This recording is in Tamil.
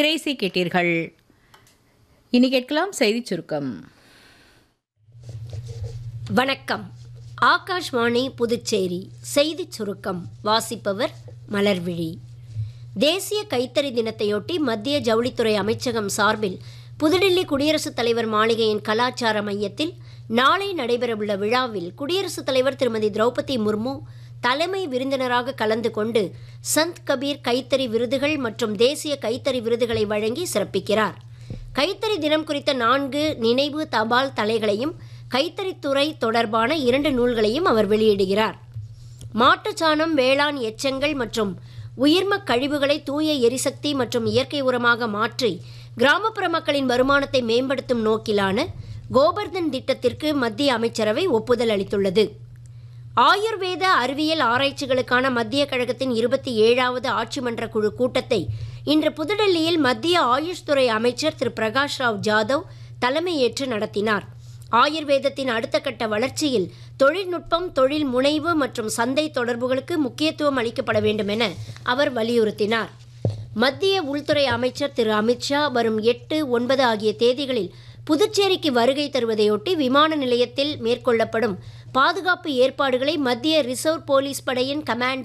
திரைசை கேட்டீர்கள் இனி கேட்கலாம் செய்திச் சுருக்கம் வணக்கம் ஆகாஷ்வாணி புதுச்சேரி செய்திச் சுருக்கம் வாசிப்பவர் மலர்விழி தேசிய கைத்தறி தினத்தையொட்டி மத்திய ஜவுளித்துறை அமைச்சகம் சார்பில் புதுடில்லி குடியரசுத் தலைவர் மாளிகையின் கலாச்சார மையத்தில் நாளை நடைபெறவுள்ள விழாவில் குடியரசுத் தலைவர் திருமதி திரௌபதி முர்மு தலைமை விருந்தினராக கலந்து கொண்டு சந்த் கபீர் கைத்தறி விருதுகள் மற்றும் தேசிய கைத்தறி விருதுகளை வழங்கி சிறப்பிக்கிறார் கைத்தறி தினம் குறித்த நான்கு நினைவு தபால் தலைகளையும் கைத்தறித்துறை தொடர்பான இரண்டு நூல்களையும் அவர் வெளியிடுகிறார் மாட்டுச்சாணம் வேளாண் எச்சங்கள் மற்றும் உயிர்மக் கழிவுகளை தூய எரிசக்தி மற்றும் இயற்கை உரமாக மாற்றி கிராமப்புற மக்களின் வருமானத்தை மேம்படுத்தும் நோக்கிலான கோபர்தன் திட்டத்திற்கு மத்திய அமைச்சரவை ஒப்புதல் அளித்துள்ளது ஆயுர்வேத அறிவியல் ஆராய்ச்சிகளுக்கான மத்திய கழகத்தின் இருபத்தி ஏழாவது ஆட்சி மன்ற குழு கூட்டத்தை இன்று புதுடெல்லியில் மத்திய ஆயுஷ் துறை அமைச்சர் திரு பிரகாஷ் ராவ் ஜாதவ் தலைமையேற்று நடத்தினார் ஆயுர்வேதத்தின் அடுத்த கட்ட வளர்ச்சியில் தொழில்நுட்பம் தொழில் முனைவு மற்றும் சந்தை தொடர்புகளுக்கு முக்கியத்துவம் அளிக்கப்பட வேண்டும் என அவர் வலியுறுத்தினார் மத்திய உள்துறை அமைச்சர் திரு அமித்ஷா வரும் எட்டு ஒன்பது ஆகிய தேதிகளில் புதுச்சேரிக்கு வருகை தருவதையொட்டி விமான நிலையத்தில் மேற்கொள்ளப்படும் பாதுகாப்பு ஏற்பாடுகளை மத்திய ரிசர்வ் போலீஸ் படையின் கமாண்டர்